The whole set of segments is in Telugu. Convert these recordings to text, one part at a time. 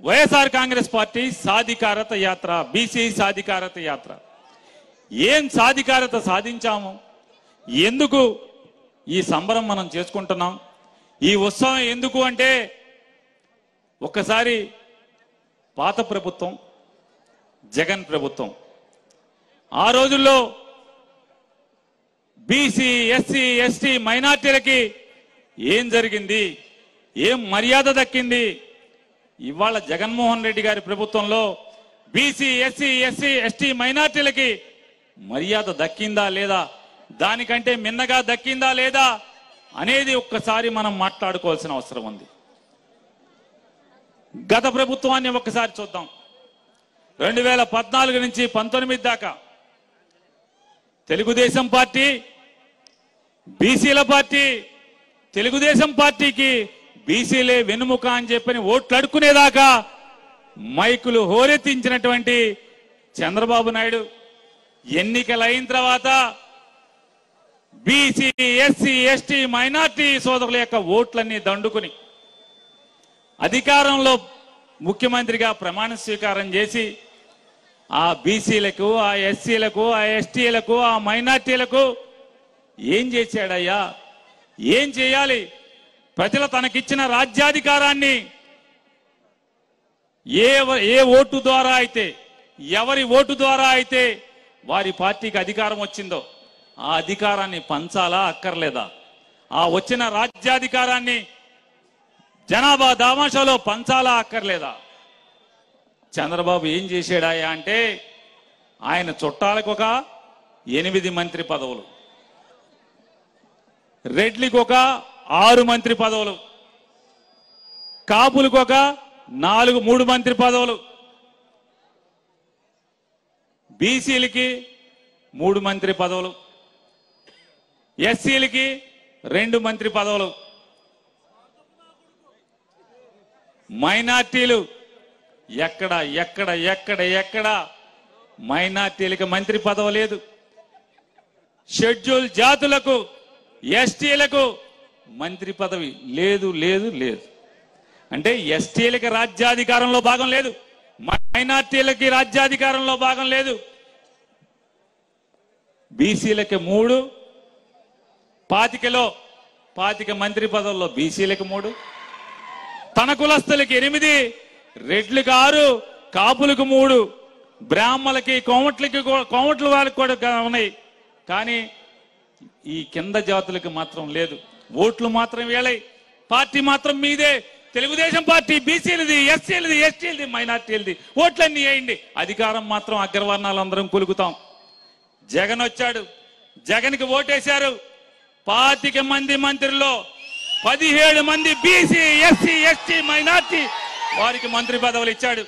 వైఎస్ఆర్ కాంగ్రెస్ పార్టీ సాధికారత యాత్ర బీసీ సాధికారత యాత్ర ఏం సాధికారత సాధించాము ఎందుకు ఈ సంబరం మనం చేసుకుంటున్నాం ఈ ఉత్సవం ఎందుకు అంటే ఒక్కసారి పాత ప్రభుత్వం జగన్ ప్రభుత్వం ఆ రోజుల్లో బీసీ ఎస్సీ ఎస్టీ మైనార్టీలకి ఏం జరిగింది ఏం మర్యాద దక్కింది ఇవాళ జగన్మోహన్ రెడ్డి గారి ప్రభుత్వంలో బీసీ ఎస్సీ ఎస్సీ ఎస్టీ మైనార్టీలకి మర్యాద దక్కిందా లేదా దానికంటే మిన్నగా దక్కిందా లేదా అనేది ఒక్కసారి మనం మాట్లాడుకోవాల్సిన అవసరం ఉంది గత ప్రభుత్వాన్ని ఒక్కసారి చూద్దాం రెండు వేల పద్నాలుగు నుంచి పంతొమ్మిది దాకా తెలుగుదేశం పార్టీ బీసీల పార్టీ తెలుగుదేశం పార్టీకి బీసీలే వెన్నుముక అని చెప్పని ఓట్లు అడుక్కునేదాకా మైకులు హోరెత్తించినటువంటి చంద్రబాబు నాయుడు ఎన్నికలు అయిన తర్వాత బీసీ ఎస్సీ ఎస్టీ మైనార్టీ సోదరుల యొక్క ఓట్లన్నీ దండుకుని అధికారంలో ముఖ్యమంత్రిగా ప్రమాణ స్వీకారం చేసి ఆ బీసీలకు ఆ ఎస్సీలకు ఆ ఎస్టీలకు ఆ మైనార్టీలకు ఏం చేశాడయ్యా ఏం చేయాలి ప్రజలు తనకిచ్చిన రాజ్యాధికారాన్ని ఏ ఏ ఓటు ద్వారా అయితే ఎవరి ఓటు ద్వారా అయితే వారి పార్టీకి అధికారం వచ్చిందో ఆ అధికారాన్ని పంచాలా అక్కర్లేదా ఆ వచ్చిన రాజ్యాధికారాన్ని జనాభా దామాషాలో పంచాలా అక్కర్లేదా చంద్రబాబు ఏం చేశాడాయా అంటే ఆయన చుట్టాలకు ఒక ఎనిమిది మంత్రి పదవులు రెడ్లికి ఒక ఆరు మంత్రి పదవులు కాపులకు ఒక నాలుగు మూడు మంత్రి పదవులు బీసీలకి మూడు మంత్రి పదవులు ఎస్సీలకి రెండు మంత్రి పదవులు మైనార్టీలు ఎక్కడ ఎక్కడ ఎక్కడ ఎక్కడ మైనార్టీలకు మంత్రి పదవి లేదు షెడ్యూల్ జాతులకు ఎస్టీలకు మంత్రి పదవి లేదు లేదు లేదు అంటే ఎస్టీలకి రాజ్యాధికారంలో భాగం లేదు మైనార్టీలకి రాజ్యాధికారంలో భాగం లేదు బీసీలకి మూడు పాతికలో పాతిక మంత్రి పదవుల్లో బీసీలకి మూడు తన కులస్తులకి ఎనిమిది రెడ్లకు ఆరు కాపులకు మూడు బ్రాహ్మలకి కోమట్లకి కూ- కోమట్ల వాళ్ళకి కూడా గా- ఉన్నాయి కానీ ఈ కింద జాతులకు మాత్రం లేదు ఓట్లు మాత్రం వేళై పార్టీ మాత్రం మీదే తెలుగుదేశం పార్టీ బీసీలది ఎస్సీలది ఎస్టీలది మైనార్టీలది ఓట్లన్నీ వేయండి అధికారం మాత్రం అగ్రవర్ణాలందరం కొలుకుతాం జగన్ వచ్చాడు జగన్కి ఓటేశారు పాతిక మంది మంత్రుల్లో పదిహేడు మంది బీసీ ఎస్సీ ఎస్టీ మైనార్టీ వారికి మంత్రి పదవులు ఇచ్చాడు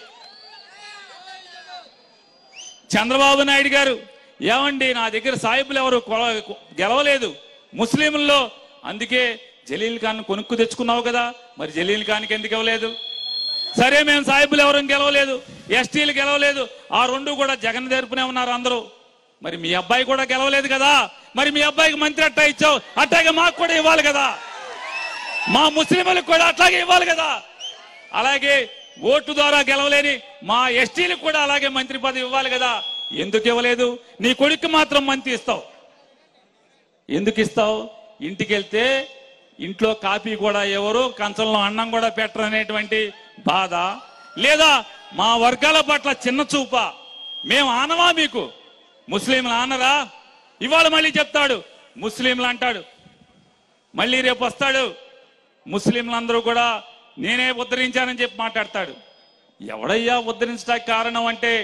చంద్రబాబు నాయుడు గారు ఏమండి నా దగ్గర సాయిబులు ఎవరు కొల- గెలవలేదు ముస్లింల్లో అందుకే జలీల్ ఖాన్ కొనుక్కు తెచ్చుకున్నావు కదా మరి జలీల్ ఖాన్కి ఎందుకు ఇవ్వలేదు సరే మేము సాయిబులు ఎవరు గెలవలేదు ఎస్టీలు గెలవలేదు ఆ రెండు కూడా జగన్ తరపునే ఉన్నారు అందరూ మరి మీ అబ్బాయి కూడా గెలవలేదు కదా మరి మీ అబ్బాయికి మంత్రి అట్టా ఇచ్చావు అట్టాగే మాకు కూడా ఇవ్వాలి కదా మా ముస్లింలకు కూడా అట్లాగే ఇవ్వాలి కదా అలాగే ఓటు ద్వారా గెలవలేని మా ఎస్టీలకు కూడా అలాగే మంత్రి పదవి ఇవ్వాలి కదా ఎందుకు ఇవ్వలేదు నీ కొడుకు మాత్రం మంత్రి ఇస్తావు ఎందుకు ఇస్తావు ఇంటికి వెళ్తే ఇంట్లో కాఫీ కూడా ఎవరు కంచంలో అన్నం కూడా పెట్టరు అనేటువంటి బాధ లేదా మా వర్గాల పట్ల చిన్న చూప మేము ఆనవా మీకు ముస్లింలు ఆనరా ఇవాళ మళ్ళీ చెప్తాడు ముస్లింలు అంటాడు మళ్ళీ రేపు వస్తాడు ముస్లింలందరూ కూడా నేనే ఉద్ధరించానని చెప్పి మాట్లాడతాడు ఎవడయ్యా ఉద్ధరించడానికి కారణం అంటే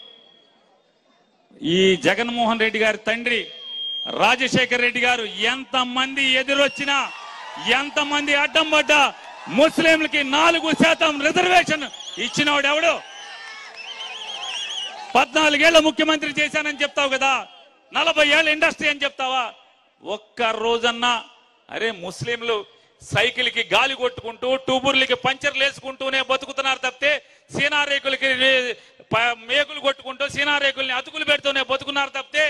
ఈ జగన్మోహన్ రెడ్డి గారి తండ్రి రాజశేఖర్ రెడ్డి గారు ఎంతమంది ఎదురొచ్చినా ఎంతమంది అడ్డం పడ్డా ముస్లింలకి నాలుగు శాతం రిజర్వేషన్ ఇచ్చినవాడు ఎవడు పద్నాలుగేళ్ల ముఖ్యమంత్రి చేశానని చెప్తావు కదా నలభై ఏళ్ళ ఇండస్ట్రీ అని చెప్తావా ఒక్క రోజన్నా అరే ముస్లింలు సైకిల్ కి గాలి కొట్టుకుంటూ టూబుర్లకి పంచర్లు వేసుకుంటూనే బతుకుతున్నారు తప్పితే సీనా రేకులకి రే- ప- మేకులు కొట్టుకుంటూ సీనా రేకుల్ని అతుకులు పెడుతూనే బతుకున్నారు తప్పితే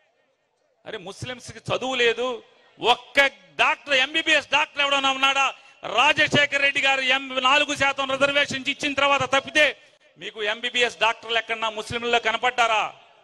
అరే ముస్లింస్ కి చదువు లేదు ఒక్క డాక్టర్ ఎంబీబీఎస్ డాక్టర్ ఎవడన్నా ఉన్నాడా రాజశేఖర రెడ్డి గారు ఎం నాలుగు శాతం రిజర్వేషన్ ఇచ్చిన తర్వాత తప్పితే మీకు ఎంబీబీఎస్ డాక్టర్లు ఎక్కడన్నా ముస్లింల్లో కనపడ్డారా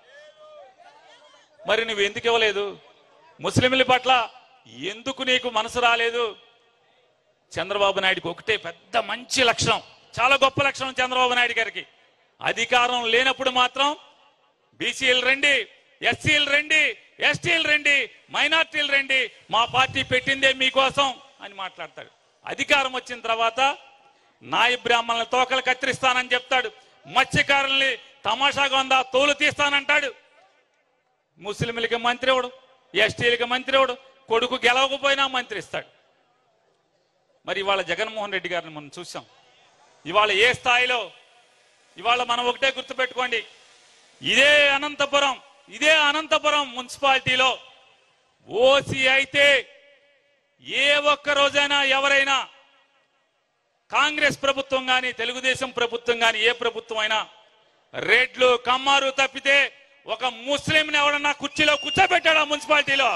మరి నువ్వు ఎందుకు ఇవ్వలేదు ముస్లింల పట్ల ఎందుకు నీకు మనసు రాలేదు చంద్రబాబు నాయుడుకి ఒకటే పెద్ద మంచి లక్షణం చాలా గొప్ప లక్షణం చంద్రబాబు నాయుడు గారికి అధికారం లేనప్పుడు మాత్రం బీసీలు రండి ఎస్సీలు రండి ఎస్టీలు రండి మైనార్టీలు రండి మా పార్టీ పెట్టిందే మీకోసం అని మాట్లాడతాడు అధికారం వచ్చిన తర్వాత నాయ బ్రాహ్మణుల తోకలు కత్తిరిస్తానని చెప్తాడు మత్స్యకారుల్ని తమాషాగా ఉందా తోలు తీస్తానంటాడు ముస్లింలకి మంత్రి ఎవడు ఎస్టీలకి మంత్రి ఎవడు కొడుకు గెలవకపోయినా మంత్రి ఇస్తాడు మరి ఇవాళ జగన్మోహన్ రెడ్డి గారిని మనం చూసాం ఇవాళ ఏ స్థాయిలో ఇవాళ మనం ఒకటే గుర్తుపెట్టుకోండి ఇదే అనంతపురం ఇదే అనంతపురం మున్సిపాలిటీలో ఓసీ అయితే ఏ ఒక్క రోజైనా ఎవరైనా కాంగ్రెస్ ప్రభుత్వం కానీ తెలుగుదేశం ప్రభుత్వం కానీ ఏ ప్రభుత్వం అయినా రెడ్లు కమ్మారు తప్పితే ఒక ముస్లింని ఎవడన్నా కుర్చీలో కూర్చోబెట్టాడు ఆ మున్సిపాలిటీలో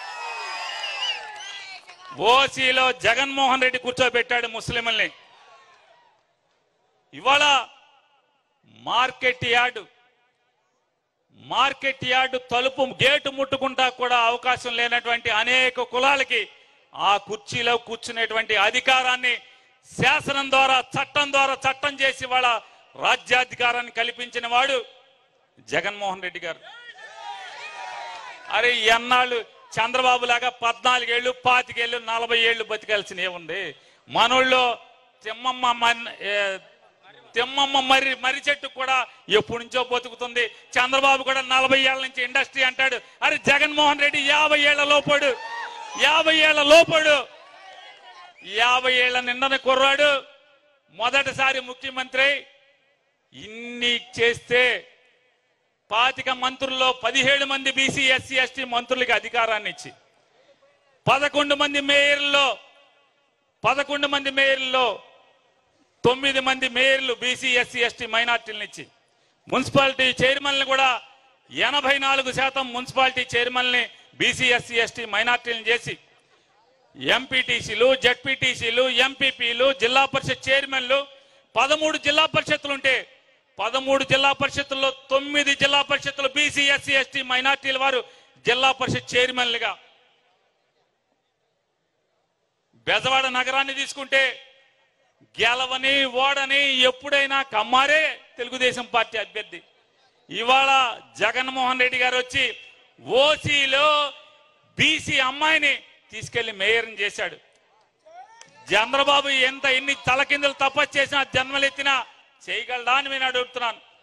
ఓసీలో జగన్మోహన్ రెడ్డి కూర్చోబెట్టాడు ముస్లింల్ని ఇవాళ మార్కెట్ యార్డు మార్కెట్ యార్డు తలుపు గేటు ముట్టుకుంటా కూడా అవకాశం లేనటువంటి అనేక కులాలకి ఆ కుర్చీలో కూర్చునేటువంటి అధికారాన్ని శాసనం ద్వారా చట్టం ద్వారా చట్టం చేసి వాళ్ళ రాజ్యాధికారాన్ని కల్పించిన వాడు జగన్మోహన్ రెడ్డి గారు అరే ఎన్నాళ్ళు చంద్రబాబు లాగా పద్నాలుగేళ్లు పాతికేళ్లు నలభై ఏళ్ళు బతికాల్సిన ఏముంది మనోళ్ళు తిమ్మమ్మ మన్- ఏ, తిమ్మమ్మ మర్రి మర్రి చెట్టు కూడా ఎప్పటి నుంచో బతుకుతుంది చంద్రబాబు కూడా నలభై ఏళ్ల నుంచి ఇండస్ట్రీ అంటాడు అరే జగన్మోహన్ రెడ్డి యాభై ఏళ్ల లోపడు యాభై ఏళ్ల లోపడు యాభై ఏళ్ల నిండని కుర్రాడు మొదటిసారి ముఖ్యమంత్రి ఇన్ని చేస్తే పాతిక మంత్రుల్లో పదిహేడు మంది బీసీ ఎస్సీ ఎస్టీ మంత్రులకి అధికారాన్ని ఇచ్చి పదకొండు మంది మేయర్లో పదకొండు మంది మేయర్లో తొమ్మిది మంది మేయర్లు బీసీ ఎస్సీ ఎస్టీ మైనార్టీలను ఇచ్చి మున్సిపాలిటీ చైర్మన్లు కూడా ఎనభై నాలుగు శాతం మున్సిపాలిటీ చైర్మన్ని బీసీ ఎస్సీ ఎస్టీ మైనార్టీలను చేసి ఎంపీటీసీలు జడ్పీటీసీలు ఎంపీపీలు జిల్లా పరిషత్ చైర్మన్లు పదమూడు జిల్లా పరిషత్తులు ఉంటే పదమూడు జిల్లా పరిషత్తుల్లో తొమ్మిది జిల్లా పరిషత్తులు బీసీ ఎస్సీ ఎస్టీ మైనార్టీల వారు జిల్లా పరిషత్ చైర్మన్లుగా బెజవాడ నగరాన్ని తీసుకుంటే గెలవని ఓడని ఎప్పుడైనా కమ్మారే తెలుగుదేశం పార్టీ అభ్యర్థి ఇవాళ జగన్మోహన్ రెడ్డి గారు వచ్చి ఓసీలో బీసీ అమ్మాయిని తీసుకెళ్లి మేయర్ని చేశాడు చంద్రబాబు ఎంత ఎన్ని తలకిందులు తపస్సు చేసినా జన్మలెత్తినా చేయగలడా అని నేను అడుగుతున్నాను